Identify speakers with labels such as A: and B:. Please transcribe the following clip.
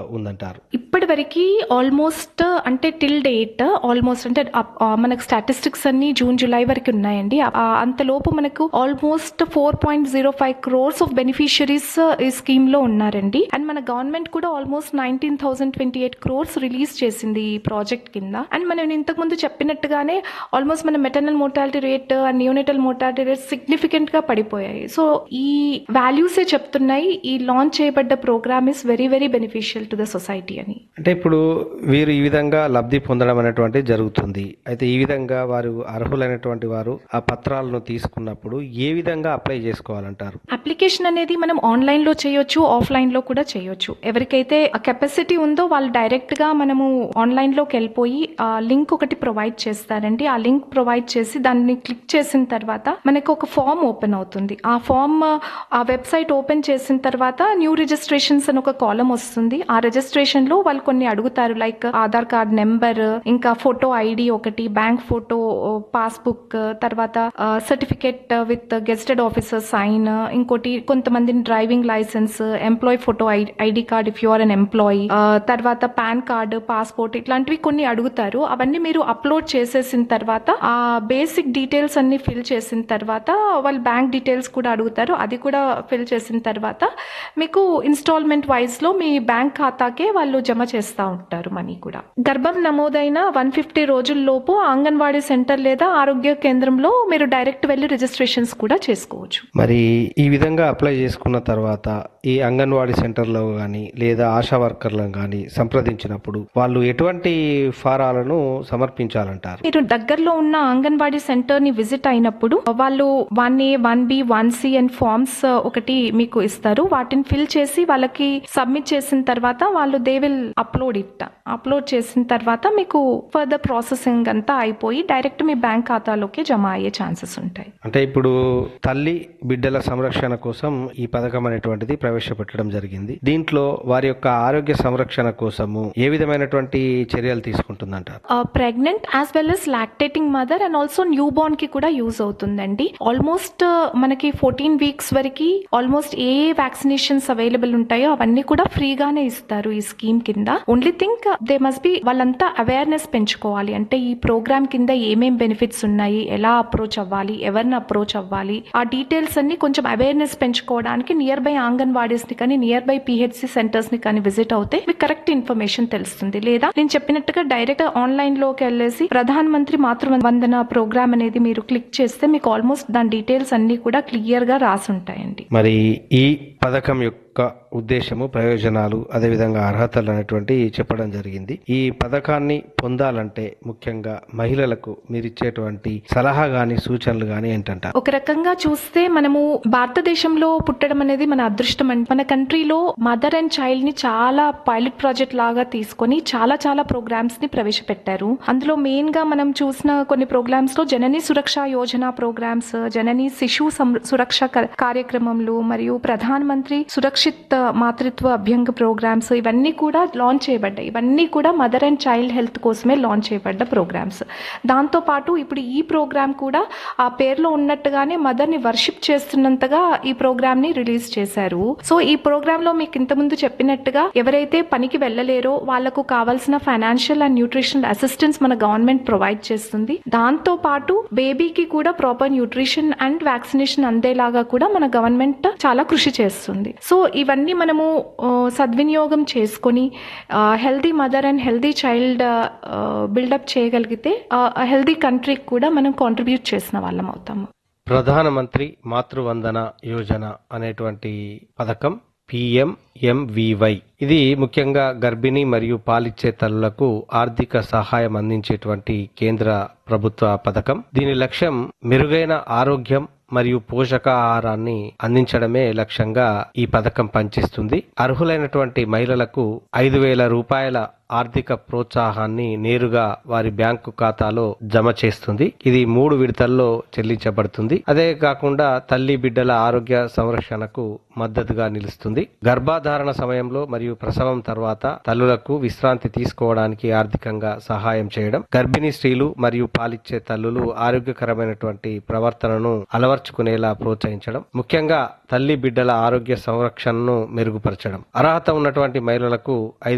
A: ఉందంటారు
B: ఇప్పటి వరకు ఆల్మోస్ట్ అంటే టిల్ డేట్ ఆల్మోస్ట్ అంటే అప్- ఆ, మనకు స్టాటిస్టిక్స్ అన్ని జూన్ జూలై వరకు ఉన్నాయండి ఆ, అంతలోపు మనకు almost four point zero five crores of beneficiaries ఈ స్కీమ్ లో ఉన్నారండి అండ్ మన గవర్నమెంట్ కూడా almost nineteen thousand twenty eight crores release చేసింది ఈ ప్రాజెక్ట్ కింద అండ్ మనం ఇంతకు ముందు చెప్పినట్టుగానే ఆల్మోస్ట్ మన maternal mortality rate and neonatal mortality rate significant గా పడిపోయాయి సో ఈ వాల్యూసే చెప్తున్నాయి ఈ లాంచ్ చేయబడ్డ program is very very beneficial to the society అని
A: అంటే ఇప్పుడు వీరు ఈ విధంగా లబ్ధి పొందడం అనేటువంటి జరుగుతుంది అయితే ఈ విధంగా వారు అర్హులైనటువంటి వారు ఆ పత్రాలను తీసుకున్నప్పుడు ఏ విధంగా అప్లై చేసుకోవాలంటారు
B: అప్లికేషన్ అనేది మనం ఆన్లైన్ లో చేయొచ్చు ఆఫ్లైన్ లో కూడా చేయొచ్చు ఎవరికైతే కెపాసిటీ ఉందో వాళ్ళు డైరెక్ట్ గా మనము ఆన్లైన్ లోకి వెళ్ళిపోయి ఆ లింక్ ఒకటి ప్రొవైడ్ చేస్తారండి ఆ లింక్ ప్రొవైడ్ చేసి దాన్ని క్లిక్ చేసిన తర్వాత మనకు ఒక ఫామ్ ఓపెన్ అవుతుంది ఆ ఫామ్ ఆ వెబ్సైట్ ఓపెన్ చేసిన తర్వాత న్యూ రిజిస్ట్రేషన్స్ అని ఒక కాలం వస్తుంది ఆ రిజిస్ట్రేషన్ లో వాళ్ళు కొన్ని అడుగుతారు లైక్ ఆధార్ కార్డ్ నెంబర్ ఇంకా ఫోటో ఐడి ఒకటి బ్యాంక్ ఫోటో పాస్బుక్ తర్వాత certificate with gazetted officer sign ఇంకోటి కొంతమంది driving licence employee photo ID card if you are an employee తర్వాత పాన్ కార్డ్ పాస్పోర్ట్ ఇట్లాంటివి కొన్ని అడుగుతారు అవన్నీ మీరు అప్లోడ్ చేసేసిన తర్వాత ఆ బేసిక్ డీటెయిల్స్ అన్ని ఫిల్ చేసిన తర్వాత వాళ్ళు బ్యాంక్ డీటెయిల్స్ కూడా అడుగుతారు అది కూడా ఫిల్ చేసిన తర్వాత మీకు ఇన్స్టాల్మెంట్ వైజ్ లో మీ బ్యాంక్ ఖాతాకే వాళ్ళు జమ చేస్తూ ఉంటారు మనీ కూడా గర్భం నమోదైన వన్ ఫిఫ్టీ రోజుల్లోపు అంగన్వాడీ సెంటర్ లేదా ఆరోగ్య కేంద్రంలో మీరు డైరెక్ట్ వెళ్ళి రిజిస్ట్రేషన్స్ కూడా చేసుకోవచ్చు
A: మరి ఈ విధంగా అప్లై చేసుకున్న తర్వాత ఈ అంగన్వాడీ సెంటర్లో కానీ లేదా ఆశా వర్కర్లను కానీ సంప్రదించినప్పుడు వాళ్ళు ఎటువంటి ఫారాలను సమర్పించాలంటారు
B: మీరు దగ్గరలో ఉన్న అంగన్వాడీ సెంటర్ ని విజిట్ అయినప్పుడు వాళ్ళు one A one B one C and forms ఒకటి మీకు ఇస్తారు వాటిని ఫిల్ చేసి వాళ్ళకి సబ్మిట్ చేసిన తర్వాత వాళ్ళు they will upload it upload చేసిన తర్వాత మీకు ఫర్దర్ ప్రాసెసింగ్ అంతా అయిపోయి డైరెక్ట్ మీ బ్యాంక్ ఖాతాలోకి జమ అయ్యే ఛాన్సెస్ ఉంటాయి
A: అంటే ఇప్పుడు తల్లి బిడ్డల సంరక్షణ కోసం ఈ పథకం అనేటువంటిది ప్రవేశపెట్టడం జరిగింది దీంట్లో వారి యొక్క ఆరోగ్య సంరక్షణ కోసము ఏ విధమైనటువంటి చర్యలు తీసుకుంటుందంటారు
B: pregnant as well as lactating mother and also newborn కి కూడా యూజ్ అవుతుందండి ఆల్మోస్ట్ మనకి ఫోర్టీన్ వీక్స్ వరకు ఆల్మోస్ట్ ఏ ఏ వ్యాక్సినేషన్స్ అవైలబుల్ ఉంటాయో అవన్నీ కూడా ఫ్రీగానే ఇస్తారు ఈ స్కీమ్ కింద only think they must be వాళ్ళంతా అవేర్నెస్ పెంచుకోవాలి అంటే ఈ ప్రోగ్రామ్ కింద ఏమేం బెనిఫిట్స్ ఉన్నాయి ఎలా అప్రోచ్ అవ్వాలి ఎవరిని అప్రోచ్ అవ్వాలి ఆ డీటెయిల్స్ అన్ని కొంచెం అవేర్నెస్ పెంచుకోవడానికి నియర్ బై అంగన్వాడీస్ ని కానీ నియర్ బై పిహెచ్సి సెంటర్స్ ని కానీ విజిట్ అవుతే మీకు కరెక్ట్ ఇన్ఫర్మేషన్ తెలుస్తుంది లేదా నేను చెప్పినట్టుగా డైరెక్ట్ ఆన్లైన్ లోకి వెళ్ళేసి ప్రధాన మంత్రి మాతృ వందన ప్రోగ్రామ్ అనేది మీరు క్లిక్ చేస్తే మీకు ఆల్మోస్ట్ దాని డీటెయిల్స్ అన్ని కూడా క్లియర్ గా రాసి ఉంటాయండి
A: మరి ఈ పథకం యొక్క ఉద్దేశము ప్రయోజనాలు అదేవిధంగా అర్హతలు అనేటువంటి చెప్పడం జరిగింది ఈ పథకాన్ని పొందాలంటే ముఖ్యంగా మహిళలకు మీరు ఇచ్చేటువంటి సలహా గాని సూచనలు గాని ఏంటంటారు
B: ఒక రకంగా చూస్తే మనము భారతదేశంలో పుట్టడం అనేది మన అదృష్టం అండి మన కంట్రీలో మదర్ అండ్ చైల్డ్ ని చాలా పైలట్ ప్రాజెక్ట్ లాగా తీసుకొని చాలా చాలా ప్రోగ్రామ్స్ ని ప్రవేశపెట్టారు అందులో మెయిన్ గా మనం చూసిన కొన్ని ప్రోగ్రామ్స్ లో జనని సురక్ష యోజన ప్రోగ్రామ్స్ జనని శిశు సం- సురక్ష క- కార్యక్రమంలు మరియు ప్రధాన మంత్రి సురక్షిత్ మాతృత్వ అభ్యంగ ప్రోగ్రామ్స్ ఇవన్నీ కూడా లాంచ్ చేయబడ్డాయి ఇవన్నీ కూడా మదర్ అండ్ చైల్డ్ హెల్త్ కోసమే లాంచ్ చేయబడ్డ ప్రోగ్రామ్స్ దాంతో పాటు ఇప్పుడు ఈ ప్రోగ్రామ్ కూడా ఆ పేరులో ఉన్నట్టుగానే మదర్ ని వర్షిప్ చేస్తున్నంతగా ఈ ప్రోగ్రామ్ ని రిలీజ్ చేశారు సో ఈ ప్రోగ్రామ్ లో మీకు ఇంతకుముందు చెప్పినట్టుగా ఎవరైతే పనికి వెళ్ళలేరో వాళ్లకు కావాల్సిన ఫైనాన్షియల్ అండ్ న్యూట్రిషనల్ అసిస్టెన్స్ మన గవర్నమెంట్ ప్రొవైడ్ చేస్తుంది దాంతో పాటు బేబీకి కూడా ప్రాపర్ న్యూట్రిషన్ అండ్ వ్యాక్సినేషన్ అందేలాగా కూడా మన గవర్నమెంట్ చాలా కృషి చేస్తుంది సో ఇవన్నీ మనము ఆ, సద్వినియోగం చేసుకొని healthy mother and healthy child buildup చేయగలిగితే హెల్దీ కంట్రీకి కూడా మనం కాంట్రిబ్యూట్ చేసిన వాళ్ళం అవుతాము
A: ప్రధానమంత్రి మాతృవందన యోజన అనేటువంటి పథకం పిఎంఎంవివై ఇది ముఖ్యంగా గర్భిణీ మరియు పాలిచ్చే తల్లులకు ఆర్థిక సహాయం అందించేటువంటి కేంద్ర ప్రభుత్వ పథకం దీని లక్ష్యం మెరుగైన ఆరోగ్యం మరియు పోషకాహారాన్ని అందించడమే లక్ష్యంగా ఈ పథకం పనిచేస్తుంది అర్హులైనటువంటి మహిళలకు ఐదు వేల రూపాయల ఆర్థిక ప్రోత్సాహాన్ని నేరుగా వారి బ్యాంకు ఖాతాలో జమ చేస్తుంది ఇది మూడు విడతల్లో చెల్లించబడుతుంది అదే కాకుండా తల్లి బిడ్డల ఆరోగ్య సంరక్షణకు మద్దతుగా నిలుస్తుంది గర్భధారణ సమయంలో మరియు ప్రసవం తర్వాత తల్లులకు విశ్రాంతి తీసుకోవడానికి ఆర్థికంగా సహాయం చేయడం గర్భిణీ స్త్రీలు మరియు పాలిచ్చే తల్లులు ఆరోగ్యకరమైనటువంటి ప్రవర్తనను అలవర్చుకునేలా ప్రోత్సహించడం ముఖ్యంగా తల్లి బిడ్డల ఆరోగ్య సంరక్షణను మెరుగుపరచడం అర్హత ఉన్నటువంటి మహిళలకు ఐదు